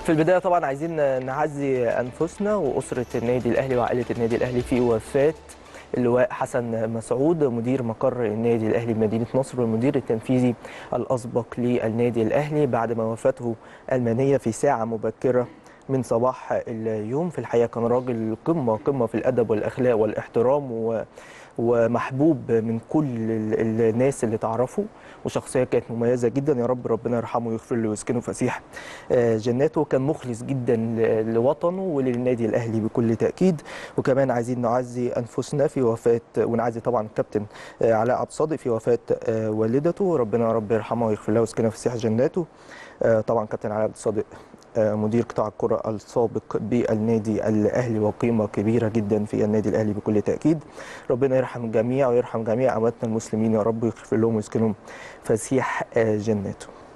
في البدايه طبعا عايزين نعزي انفسنا واسره النادي الاهلي وعائله النادي الاهلي في وفاه اللواء حسن مسعود مدير مقر النادي الاهلي بمدينه نصر والمدير التنفيذي الاسبق للنادي الاهلي بعد ما وفاته المنيه في ساعه مبكره من صباح اليوم في الحقيقه كان راجل قمه قمه في الادب والاخلاق والاحترام و ومحبوب من كل ال- الناس اللي تعرفه وشخصيه كانت مميزه جدا يا رب ربنا يرحمه ويغفر له ويسكنه فسيح آه، جناته كان مخلص جدا ل- لوطنه وللنادي الاهلي بكل تاكيد وكمان عايزين نعزي انفسنا في وفاه ونعزي طبعا الكابتن آه، علاء عبد الصادق في وفاه آه، والدته ربنا يا رب يرحمه ويغفر له ويسكنه فسيح جناته آه، طبعا كابتن علاء عبد الصادق آه، مدير قطاع الكرة السابق بالنادي الأهلي وقيمة كبيرة جدا في النادي الأهلي بكل تأكيد ربنا يرحم الجميع ويرحم جميع أمواتنا المسلمين يا رب ويغفر لهم ويسكنهم فسيح آه، جناته